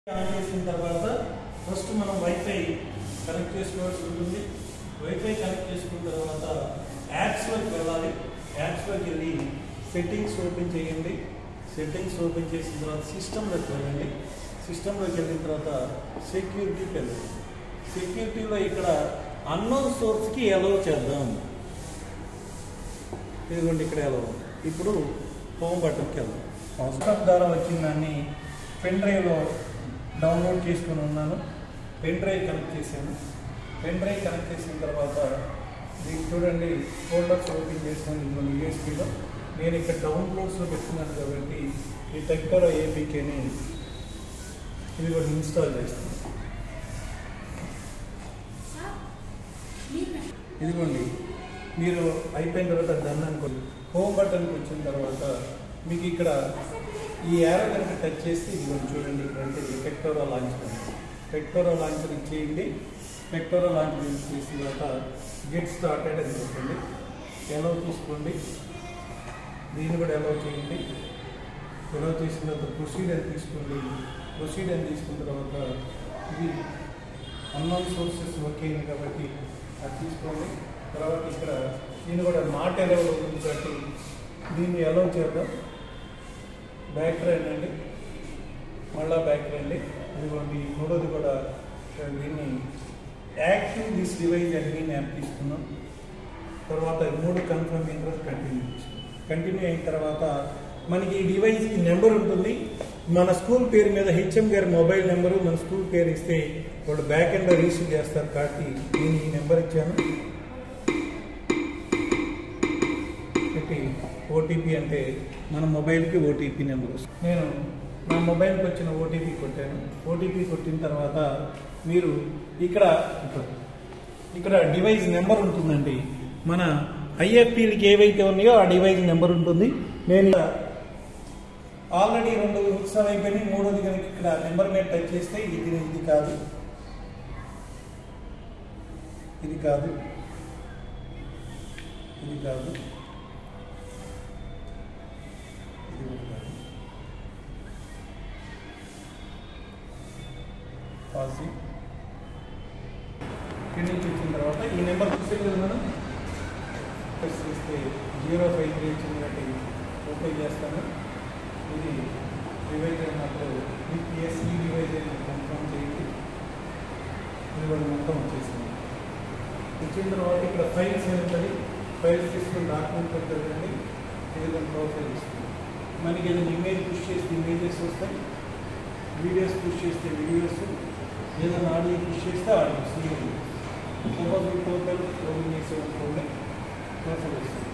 on చేసిన తర్వాత first మనం వైఫై కనెక్ట్ చేసుకోవాల్సి ఉంటుంది వైఫై కనెక్ట్ చేసుకున్న తర్వాత యాప్స్లోకి వెళ్ళాలి యాప్స్లోకి వెళ్ళి సెట్టింగ్స్ ఓపెన్ చేయండి సెట్టింగ్స్ ఓపెన్ చేసిన తర్వాత సిస్టంలోకి వెళ్ళండి సిస్టంలోకి వెళ్ళిన తర్వాత సెక్యూరిటీకి వెళ్ళండి సెక్యూరిటీలో ఇక్కడ అన్నోన్ సోర్స్కి ఎలవ్ చేద్దాం ఇదిగోండి ఇక్కడ ఎలవ్ ఇప్పుడు హోమ్ బటన్కి వెళ్దాం వాట్సాప్ ద్వారా వచ్చిన దాన్ని పెన్ డ్రైవ్లో డౌన్లోడ్ చేసుకుని ఉన్నాను పెన్ డ్రైవ్ కనెక్ట్ చేశాను పెన్ డ్రైవ్ కనెక్ట్ చేసిన తర్వాత దీనికి చూడండి ఫోల్డర్స్ ఓపెన్ చేశాను ఇందులో యూఎస్పీలో నేను ఇక్కడ డౌన్లోడ్స్లో పెట్టుకున్నాను కాబట్టి ఈ టెక్టర్ ఏపీకేని ఇది కూడా ఇన్స్టాల్ చేస్తాను ఇదిగోండి మీరు అయిపోయిన తర్వాత డన్ అనుకోండి హోమ్ బటన్కి వచ్చిన తర్వాత మీకు ఇక్కడ ఈ యారో కనుక టచ్ చేస్తే ఇదిగోండి చూడండి ఇక్కడ అంటే ఇది పెక్టోరా లాంచర్ పెక్టోరా లాంచర్ ఇచ్చేయండి పెక్టోరా లాంచర్ చేసిన తర్వాత గెట్ స్టార్టెడ్ అని చెప్పండి ఎలవ్ తీసుకోండి దీన్ని కూడా ఎలవ్ చేయండి ఎలవ్ చేసిన తర్వాత ప్రొసీడర్ తీసుకోండి ప్రొసీడర్ తీసుకున్న తర్వాత ఇది అన్నోన్ సోర్సెస్ ఓకే అయింది కాబట్టి అది తీసుకోండి తర్వాత ఇక్కడ దీన్ని కూడా నాట్ ఎలవ్ ఉంది కాబట్టి దీన్ని ఎలవ్ చేద్దాం బ్యాక్ రండి మళ్ళా బ్యాక్ రండి ఇదిగోండి మూడోది కూడా దీన్ని యాక్టివ్ దిస్ డివైజ్ అని దీన్ని యాప్ తీసుకున్నాం తర్వాత ఈ మూడు కన్ఫర్మ్ అయిన తర్వాత కంటిన్యూ కంటిన్యూ అయిన తర్వాత మనకి ఈ డివైస్కి నెంబర్ ఉంటుంది మన స్కూల్ పేరు మీద హెచ్ఎం గారి మొబైల్ నెంబరు మన స్కూల్ పేరు ఇస్తే వాళ్ళు బ్యాక్ ఎండ్ రిసీవ్ చేస్తారు కాబట్టి నేను ఈ నెంబర్ ఇచ్చాను పెట్టి ఓటీపీ అంటే మన మొబైల్కి ఓటీపీ నెంబర్ వస్తుంది నేను నా మొబైల్కి వచ్చిన ఓటీపీ కొట్టాను ఓటీపీ కొట్టిన తర్వాత మీరు ఇక్కడ ఇక్కడ డివైస్ నెంబర్ ఉంటుందండి మన ఐఎఫ్పీలకి ఏవైతే ఉన్నాయో ఆ డివైస్ నెంబర్ ఉంటుంది నేను ఇలా ఆల్రెడీ రెండు ఇన్స్టాల్ అయిపోయినాయి మూడోది కనుక ఇక్కడ నెంబర్ మీద టచ్ చేస్తే ఇది ఇది కాదు ఇది కాదు ఇది కాదు ఇది కూడా కాదు పాసి ఇక్కడి నుంచి వచ్చిన తర్వాత ఈ నెంబర్ చూసే కదా మనం ప్రెస్ చేస్తే జీరో ఫైవ్ త్రీ వచ్చింది కాబట్టి ఓకే చేస్తాను ఇది రివైజ్ అయినప్పుడు యూపీఎస్ ఈ రివైజ్ అయిన కన్ఫర్మ్ చేయండి ఇది కూడా మొత్తం వచ్చేసింది వచ్చిన తర్వాత ఇక్కడ ఫైల్స్ ఉంటుంది ఫైల్స్ తీసుకుని డాక్యుమెంట్ పెట్టండి ఇది దాని ప్రొఫైల్ ఇస్తుంది మనకి ఏదైనా ఇమేజ్ పుష్ చేస్తే ఇమేజెస్ వస్తాయి వీడియోస్ పుష్ చేస్తే వీడియోస్ ఏదైనా ఆడియో పుష్ చేస్తే ఆడియో సపోజ్ ఈ ప్రొఫైల్ ఓపెన్ చేసే అనుకోండి ప్రొఫైల్ వస్తుంది